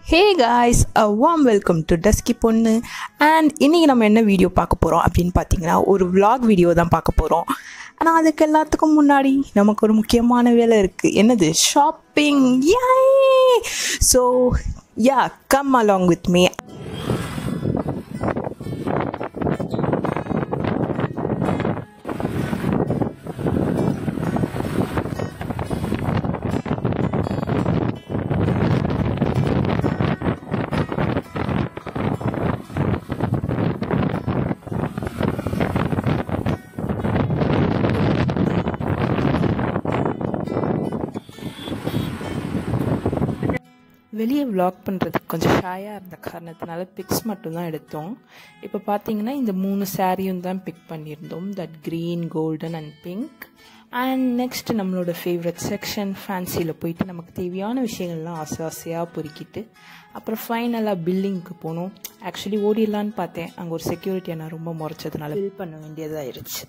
Hey guys uh warm welcome to dusky பொண்ணு and இன்றைக்கி நம்ம என்ன வீடியோ பார்க்க போகிறோம் அப்படின்னு பார்த்தீங்கன்னா ஒரு vlog வீடியோ தான் பார்க்க போகிறோம் ஆனால் அதுக்கு எல்லாத்துக்கும் முன்னாடி நமக்கு ஒரு முக்கியமான வேலை இருக்குது என்னது ஷாப்பிங் யே so yeah come along with me வெளியே vlog பண்ணுறதுக்கு கொஞ்சம் ஷாயாக இருந்த காரணத்தினால பிக்ஸ் மட்டும்தான் எடுத்தோம் இப்போ பார்த்தீங்கன்னா இந்த மூணு சாரியும் தான் பிக் பண்ணியிருந்தோம் that green golden and pink and next நம்மளோட ஃபேவரட் செக்ஷன் ஃபேன்சியில் போயிட்டு நமக்கு தேவையான விஷயங்கள்லாம் ஆசை ஆசையாக பொறுக்கிட்டு அப்புறம் ஃபைனலாக பில்லிங்க்கு போனோம் ஆக்சுவலி ஓடிடலான்னு பார்த்தேன் அங்கே ஒரு செக்யூரிட்டியை நான் ரொம்ப முறைச்சதுனால பில் பண்ண வேண்டியதாகிருச்சு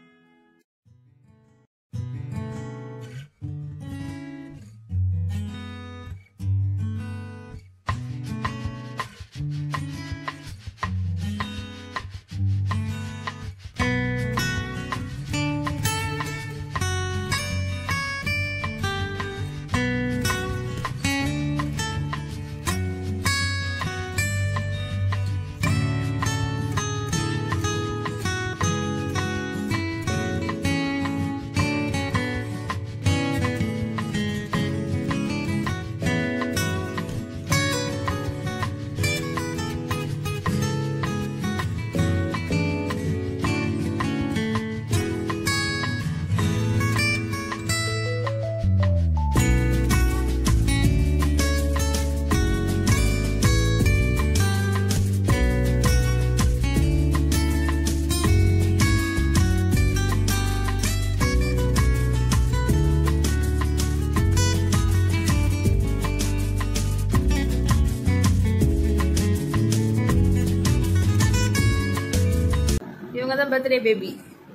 இவங்க தான் பர்த்டே பேபி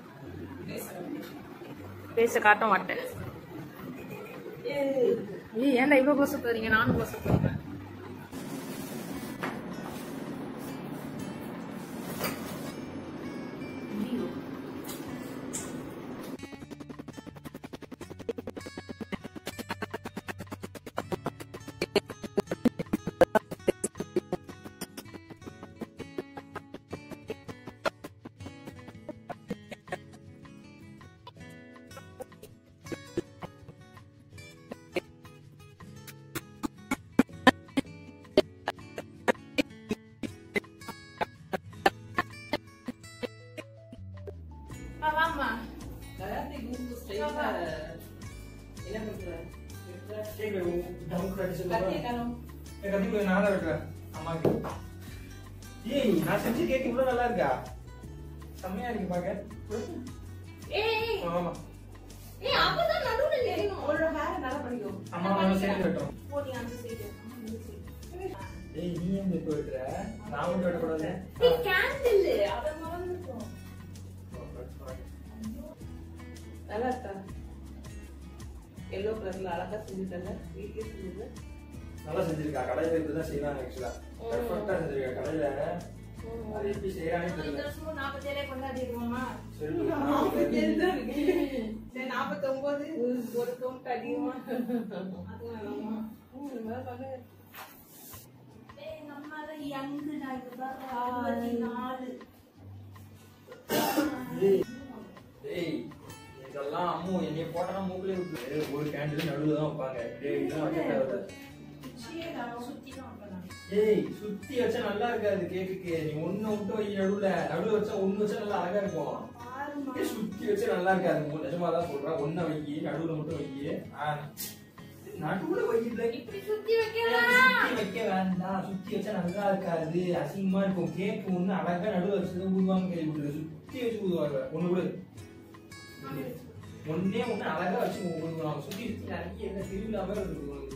பேச காட்ட மாட்டேன் ஏய் ஏன்டா இவ்வளோ க்ளோஸ் போறீங்க நானும் க்ளோஸ் போறேன் வாமா ஏய் நான் செஞ்ச கேக் இவ்வளவு நல்லா இருக்கா செம்மையா இருக்கு பாக்க ஏய் ஆமா ஏய் அப்பதான் நடுவுல ஏறணும் ஒரு ஹேர் நல்லா பண்ணிக்கோ அம்மா நம்ம சேர்ந்து வெட்டோம் போடி அந்த சைடு ஏய் நீ ஏன் இப்ப வெட்டுற நான் மட்டும் வெட்டக்கூடாது ஏய் கேண்டில் அத மறந்துட்டோம் நல்லா இருக்கா எல்லோ கலர்ல அழகா செஞ்சுட்டாங்க வீட்லயே செஞ்சது நல்லா செஞ்சிருக்கா கடையில இப்படிதான் செய்யறாங்க ஆக்சுவலா பெர்ஃபெக்ட்டா செஞ்சிருக்கா கடையில அது எப்படி செய்யறானே இந்த தெரியல வருஷமும் நாற்பத்தேழே கொண்டாடிடுவோமா சரி சரி நாற்பத்தொன்பது ஒரு கவுண்ட் அதிகமா ஏய் நம்ம யங்கு நான் அறுபத்தி நாலு ஏய், ஏய் இதெல்லாம் அம்மு என்னைய போட்டா மூக்குல விட்டு ஒரு கேண்டில் நடுவுல தான் வைப்பாங்க டேய் இதெல்லாம் வைக்க தேவையில்ல சுத்தி தான் வைக்கலாம். ஏய் சுத்தி வச்சா நல்லா இருக்காது கேக்குக்கு நீ ஒண்ணு விட்டு வை நடுவுல நடுவுல வச்சா ஒண்ணு வச்சா நல்லா அழகா இருக்கும் பாரும்மா. ஏய், சுத்தி வச்சா நல்லா இருக்காது உன் நிஜமா தான் சொல்றேன் ஒண்ண வை நடுவுல மட்டும் வை ஆ, நடுவுல வைக்கல இப்படி சுத்தி சுத்தி வைக்கலாம் வைக்க வேண்டாம் சுத்தி வச்சா நல்லா இருக்காது அசிங்கமா இருக்கும் கேக் ஒண்ணு அழகா நடுவுல வச்சு ஊதுவாங்க கேள்விப்பட்டு சுத்தி வச்சு ஊதுவாங்க ஒண்ணு கூட ஒன்னே ஒண்ணு அழகா வச்சு ஊதுவாங்க சுத்தி சுத்தி நிறைய என்ன திருவிழா மாதிரி இருக்கு உனக்கு.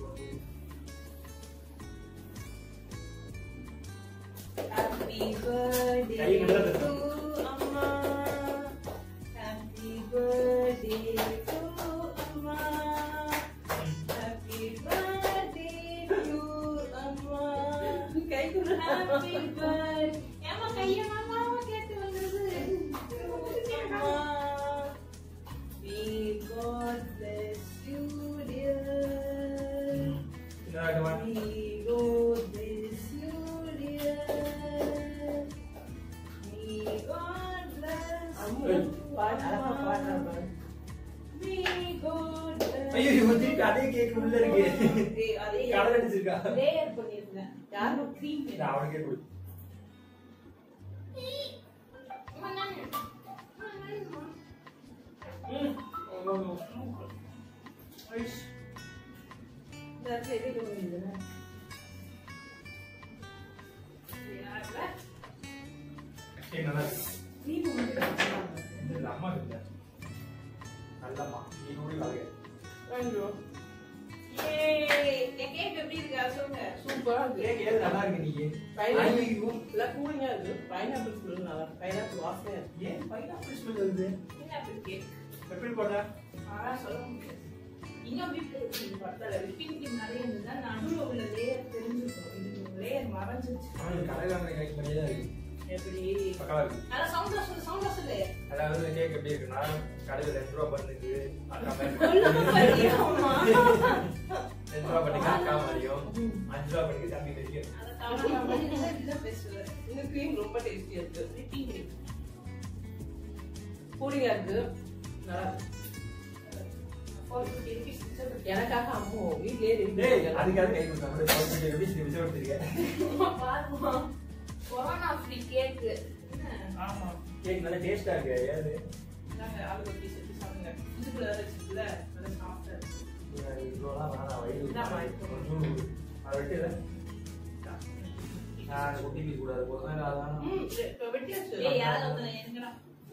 ஹாப்பி பர்த்டே கை விடாத. டு அம்மா ஹாப்பி பர்த்டே டு அம்மா ஹாப்பி பர்த்டே டு அம்மா கை கொடு Happy birthday. ஏம்மா கையை மாமாவா கேட்டு வந்தது? We God bless you, dear. இந்த வாட்டி வா. We God bless you, dear. We God bless you. பாடு, அழகா பாடுறா பாரு. We God bless ஐயோ இவன் திருப்பி அதே கேக் உள்ள இருக்கு ஏய், அதே கடல் அடிச்சிருக்கா layer பண்ணிருந்தேன். யாரும் cream நான் அவனுக்கே கொடு அம்மா, நானு. அம்மா, நானுமா? ம். அவ்வளவு. ஐஸ். இந்த இடத்துல எது இது பண்ணிருந்தேன்? ஏய், நல்லா இருக்கு. cream வந்து வச்சிருக்காங்க. இது அம்மா இல்ல நல்லம்மா நீ நூறு கலக வாங்கிக்கோ. Yay! என் cake எப்படி இருக்கு? அதை சொல்லுங்க. சூப்பராக இருக்கு கேக் ஏது நல்லா இருக்கு நீ Pineapple. ஐயோ. இல்லை கூலிங்காக இருக்கு பைனாப்பிள் ஸ்மெல் நல்லா இருக்கு பைனாப்பிள் வாசனையாக இருக்கு ஏன் பைனாப்பிள் ஸ்மெல் வருது Pineapple cake. எப்படி போடுற ஆனா சொல்ல முடியாது. இன்னும் whipping cream பத்தல. whipping cream நிறைய இருந்ததுன்னா நடுவுல உள்ள layer தெரிஞ்சிருக்கும். இது layer மறைஞ்சிருச்சு. ஆனா இது கடையில் வாங்குற கேக் மாதிரியே தான் இருக்கு எப்படி? பக்கவா இருக்கு அதான் sound ஆ சொல்லு, sound ஆ சொல்லு. அதாவது இந்த கேக் எப்படி இருக்குன்னா கடையில் ரெண்டு ரூபா பண்ணுது அந்த மாதிரி சொல்லுமா? ரெண்டு ரூபா பண்ணி அக்கா மாதிரியும் அஞ்சு ரூபா பண்ணி தம்பி தெரியும் அதை காணாம இதுதான் best. இந்த cream ரொம்ப டேஸ்டியா இருக்கு whipping cream. கூலிங்காக இருக்கு நல்லா இருக்கு Four fifty rupees மிச்சம் எனக்காக அம்மோ வீட்லயே ரெடி டேய் பண்ணி அதுக்காக கை கொடுத்தா கூட எப்படி விசை கொடுத்துருக்கேன் பாருமா. கொரோனா ஃப்ரீ கேக்கு ஆமா கேக் நல்லா டேஸ்டா இருக்கு ஏது இந்தாங்க, ஆளு ஒரு piece எடுத்து சாப்பிடுங்க. இதுக்குள்ள வேற வச்சிருக்குல்ல, நல்லா soft ஆ இருக்கு. இவ்வளோலாம் வேணாம் வயிறு இந்தாம்மா, இது. கொஞ்சம் அதை வெட்டில நான் அந்த குட்டி பீஸ் கூடாது போதும் அதான் ம், இது இப்ப வெட்டியாச்சு. ஏய் யாராவது ஒருத்தன் எங்கடா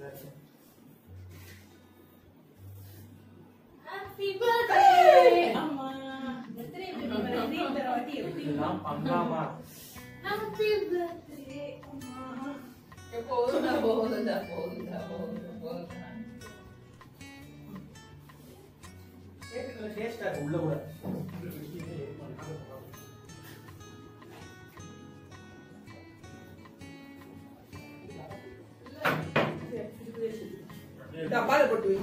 ஹாப்பி பர்த்டே ஆமா. எத்தனை பேர் நீங்க ரெண்டு இந்த வாட்டி எப்படி இதுதான் பங்காமா ஹாப்பி பர்த்டே அம்மா போதும்டா, போதும்டா, போதும்டா, போதும்டா, போதும்டா. கேக் நல்லா டேஸ்டா இருக்கு உள்ள கூட டப்பால போட்டு வை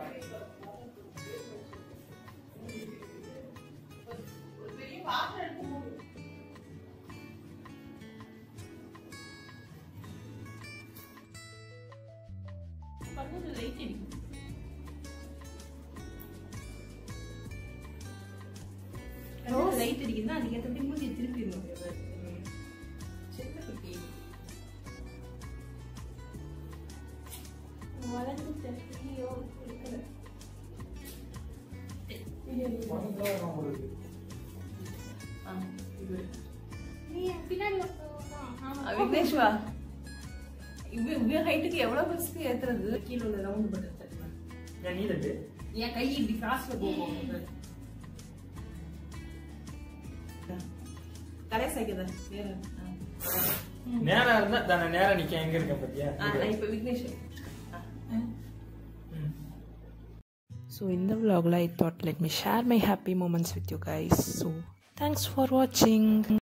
ஒரு பெரிய பாத்திரம் எடுத்து மூடு. பக்கத்துல லைட் அடிக்கும் லைட் அடிக்குதுன்னா அதுக்கு ஏற்றபடி மூஞ்சி திருப்பிடணும் சின்ன குட்டி. வளர்ந்து ஐயோ கொடுக்கல பக்கத்துல வர உங்களுக்கு ஆ, இது. நீ பின்னாடி ஒருத்தவன் தான். ஆ, விக்னேஷ் வா. இவ- இவ height-க்கு எவ்வளவு பெருசுக்கு ஏத்துறது? கீழ உள்ள round button தட்டுங்க. ஏன் நீ தட்டு என் கை இப்படி cross-ல போகும். கடைசி வைக்கிறதா? வேற. ஆ. நேரா இருந்தா தானே நேரா நிக்க எங்க இருக்க பாத்தியா ஆ, நான் இப்ப விக்னேஷ் ஆ. ம். So in the vlog, I thought let me share my happy moments with you guys. So thanks for watching.